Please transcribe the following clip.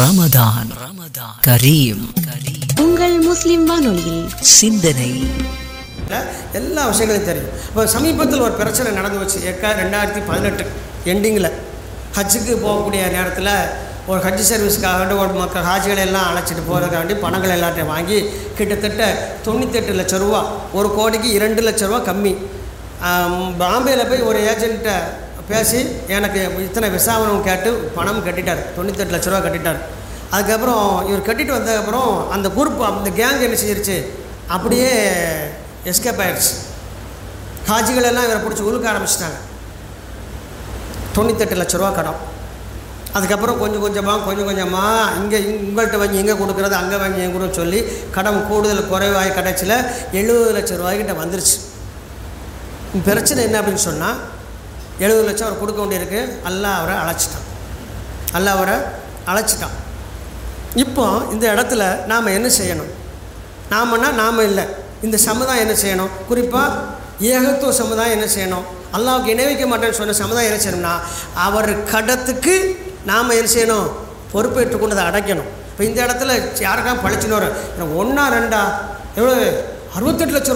ரமதான் ரமதான் கரீம் கரீம் உங்கள் முஸ்லிம் வானொலியில் சிந்தனை எல்லா விஷயங்களையும் தெரியும் இப்போ சமீபத்தில் ஒரு பிரச்சனை நடந்து வச்சு ஏக்கா ரெண்டாயிரத்தி பதினெட்டு எண்டிங்கில் ஹஜ்ஜுக்கு போகக்கூடிய நேரத்தில் ஒரு ஹஜ் சர்வீஸ்க்காக வேண்டி ஒரு மக்கள் ஹாஜிகளை எல்லாம் அழைச்சிட்டு போகிறதுக்காக வேண்டி பணங்கள் எல்லாத்தையும் வாங்கி கிட்டத்தட்ட தொண்ணூத்தெட்டு லட்ச ரூபா ஒரு கோடிக்கு இரண்டு லட்ச ரூபா கம்மி ஆம், பாம்பேயில் போய் ஒரு ஏஜென்ட்டை பேசி எனக்கு இத்தனை விசாவனம் கேட்டு பணம் கட்டிட்டார் தொண்ணூத்தெட்டு லட்ச ரூபா கட்டிட்டார் அதுக்கப்புறம் இவர் கட்டிட்டு வந்ததுக்கப்புறம் அந்த குரூப் அந்த கேங் என்ன செஞ்சிருச்சு அப்படியே எஸ்கேப் ஆயிடுச்சு ஹாஜிகள் எல்லாம் இவரை பிடிச்சி உழுக்க ஆரம்பிச்சிட்டாங்க தொண்ணூத்தெட்டு லட்ச ரூபா கடன் அதுக்கப்புறம் கொஞ்சம் கொஞ்சமாக கொஞ்சம் கொஞ்சமாக இங்கே உங்கள்கிட்ட வாங்கி இங்கே கொடுக்குறது அங்கே வாங்கி இங்கே கொடுன்னு சொல்லி கடன் கூடுதல் குறைவாய் கடைச்சியில் எழுபது லட்ச ரூபாய்கிட்ட வந்துருச்சு பிரச்சனை என்ன அப்படின்னு சொன்னால் எழுபது லட்சம் அவர் கொடுக்க வேண்டியிருக்கு அல்லாஹ் அவரை அழைச்சிட்டான் அல்லாஹ் அவரை அழைச்சிட்டான் இப்போ இந்த இடத்துல நாம் என்ன செய்யணும் நாமன்னா நாம் இல்லை இந்த சமுதாயம் என்ன செய்யணும் குறிப்பாக ஏகத்துவ சமுதாயம் என்ன செய்யணும் அல்லாவுக்கு இணைவிக்க மாட்டேன்னு சொன்ன சமுதாயம் என்ன செய்யணும்னா அவர் கடத்துக்கு நாம் என்ன செய்யணும் பொறுப்பேற்றுக் கொண்டு அதை அடைக்கணும் இப்போ இந்த இடத்துல யாருக்கா பழிச்சுன்னு வரும் ஒன்றா ரெண்டா எவ்வளோ அறுபத்தெட்டு லட்சம்